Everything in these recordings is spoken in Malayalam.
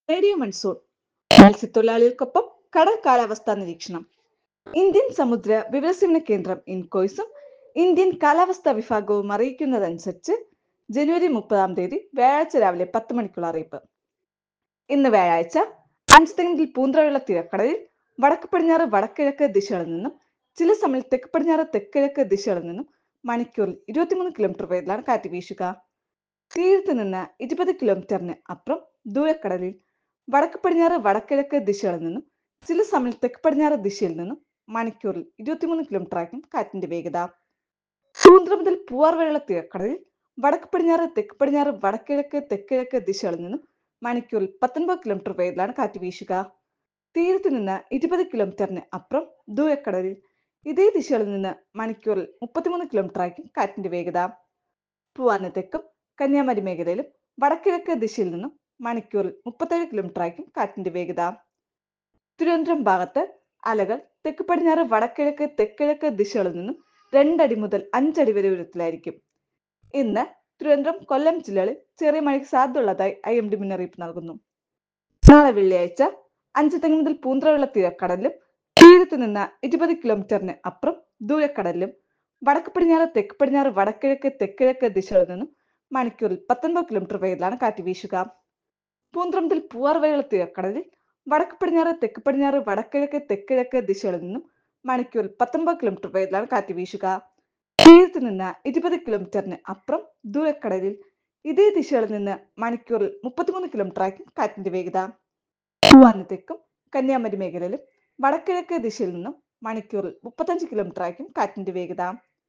റേഡിയോ മൺസൂൺ മത്സ്യത്തൊഴിലാളികൾക്കൊപ്പം കടൽ കാലാവസ്ഥാ നിരീക്ഷണം ഇന്ത്യൻ സമുദ്ര വിവരസേവന കേന്ദ്രം ഇൻകോയ്സും ഇന്ത്യൻ കാലാവസ്ഥാ വിഭാഗവും അറിയിക്കുന്നതനുസരിച്ച് ജനുവരി മുപ്പതാം തീയതി വ്യാഴാഴ്ച രാവിലെ പത്ത് മണിക്കുള്ള അറിയിപ്പ് ഇന്ന് വ്യാഴാഴ്ച അഞ്ചുതെങ്ങിൽ പൂന്തറയുള്ള തീരക്കടലിൽ വടക്ക് പടിഞ്ഞാറ് വടക്കിഴക്ക് ദിശകളിൽ നിന്നും ചില സമയത്ത് തെക്ക് പടിഞ്ഞാറ് തെക്കിഴക്ക് ദിശകളിൽ നിന്നും മണിക്കൂറിൽ ഇരുപത്തിമൂന്ന് കിലോമീറ്റർ വേഗത്തിലാണ് കാറ്റ് വീശുക തീരത്ത് നിന്ന് ഇരുപത് കിലോമീറ്ററിന് അപ്പുറം ദൂരക്കടലിൽ വടക്ക് പടിഞ്ഞാറ് വടക്കിഴക്ക് ദിശകളിൽ നിന്നും ചില സമയത്ത് തെക്ക് പടിഞ്ഞാറ് ദിശയിൽ നിന്നും മണിക്കൂറിൽ ഇരുപത്തിമൂന്ന് കിലോമീറ്റർ ആയിരിക്കും കാറ്റിന്റെ വേഗത പൂന്തറ മുതൽ പൂവാർ വരെയുള്ള തീരക്കടലിൽ വടക്ക് പടിഞ്ഞാറ് തെക്ക് പടിഞ്ഞാറ് വടക്കിഴക്ക് തെക്കിഴക്ക് ദിശകളിൽ നിന്നും മണിക്കൂറിൽ പത്തൊൻപത് കിലോമീറ്റർ വേഗത്തിലാണ് കാറ്റ് വീശുക തീരത്ത് നിന്ന് ഇരുപത് കിലോമീറ്ററിന് അപ്പുറം ദൂരക്കടലിൽ ഇതേ ദിശകളിൽ നിന്ന് മണിക്കൂറിൽ മുപ്പത്തിമൂന്ന് കിലോമീറ്റർ ആയിരിക്കും കാറ്റിന്റെ വേഗത പൂവാറിന് തെക്കും കന്യാകുമാരി മേഖലയിലും വടക്കിഴക്ക് ദിശയിൽ നിന്നും മണിക്കൂറിൽ മുപ്പത്തേഴ് കിലോമീറ്റർ ആയിരിക്കും കാറ്റിന്റെ വേഗത തിരുവനന്തപുരം ഭാഗത്ത് അലകൾ തെക്ക് പടിഞ്ഞാറ് വടക്കിഴക്ക് തെക്കിഴക്ക് ദിശകളിൽ നിന്നും രണ്ടടി മുതൽ അഞ്ചടി വരെ ഉയരത്തിലായിരിക്കും ഇന്ന് തിരുവനന്തപുരം കൊല്ലം ജില്ലകളിൽ ചെറിയ മഴയ്ക്ക് സാധ്യതയുള്ളതായി ഐ എം ഡി മുന്നറിയിപ്പ് നൽകുന്നു നാളെ വെള്ളിയാഴ്ച അഞ്ച് തെങ്ങ് മുതൽ പൂന്തറയുള്ള തീരക്കടലിലും തീരത്ത് നിന്ന് ഇരുപത് കിലോമീറ്ററിന് അപ്പുറം ദൂരക്കടലിലും വടക്ക് പടിഞ്ഞാറ് തെക്ക് പടിഞ്ഞാറ് വടക്കിഴക്ക് തെക്കിഴക്ക് ദിശകളിൽ നിന്നും മണിക്കൂറിൽ പത്തൊൻപത് കിലോമീറ്റർ വേഗത്തിലാണ് കാറ്റ് വീശുക പൂന്തറ മുതൽ പൂവാർ വരെയുള്ള തീരക്കടലിൽ വടക്ക് പടിഞ്ഞാറ് തെക്ക് പടിഞ്ഞാറ് വടക്കിഴക്ക് തെക്കിഴക്ക് ദിശകളിൽ നിന്നും മണിക്കൂറിൽ പത്തൊൻപത് കിലോമീറ്റർ വേഗത്തിലാണ് കാറ്റ് വീശുക തീരത്ത് നിന്ന് ഇരുപത് കിലോമീറ്ററിന് അപ്പുറം ദൂരക്കടലിൽ ഇതേ ദിശകളിൽ നിന്ന് മണിക്കൂറിൽ മുപ്പത്തിമൂന്ന് കിലോമീറ്റർ ആയിരിക്കും കാറ്റിന്റെ വേഗത പൂവാറിന് തെക്കും കന്യാകുമാരി മേഖലയിലും വടക്കിഴക്ക് ദിശയിൽ നിന്നും മണിക്കൂറിൽ മുപ്പത്തഞ്ച് കിലോമീറ്റർ ആയിരിക്കും കാറ്റിന്റെ വേഗത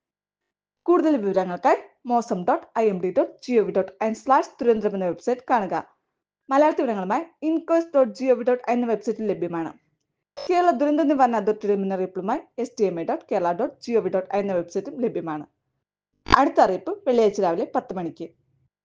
കൂടുതൽ വിവരങ്ങൾക്കായി mausam dot I M D dot G O V dot in slash Thiruvananthapuram എന്ന വെബ്സൈറ്റ് കാണുക മലയാള വിവരങ്ങളുമായി INCOIS dot G O V dot എന്ന വെബ്സൈറ്റിൽ ലഭ്യമാണ് കേരള ദുരന്ത നിവാരണ അതോറിറ്റിയുടെ മുന്നറിയിപ്പുമായി S T M A dot Kerala dot G O V dot എന്ന വെബ്സൈറ്റും ലഭ്യമാണ് അടുത്ത അറിയിപ്പ് വെള്ളിയാഴ്ച രാവിലെ പത്ത് മണിക്ക്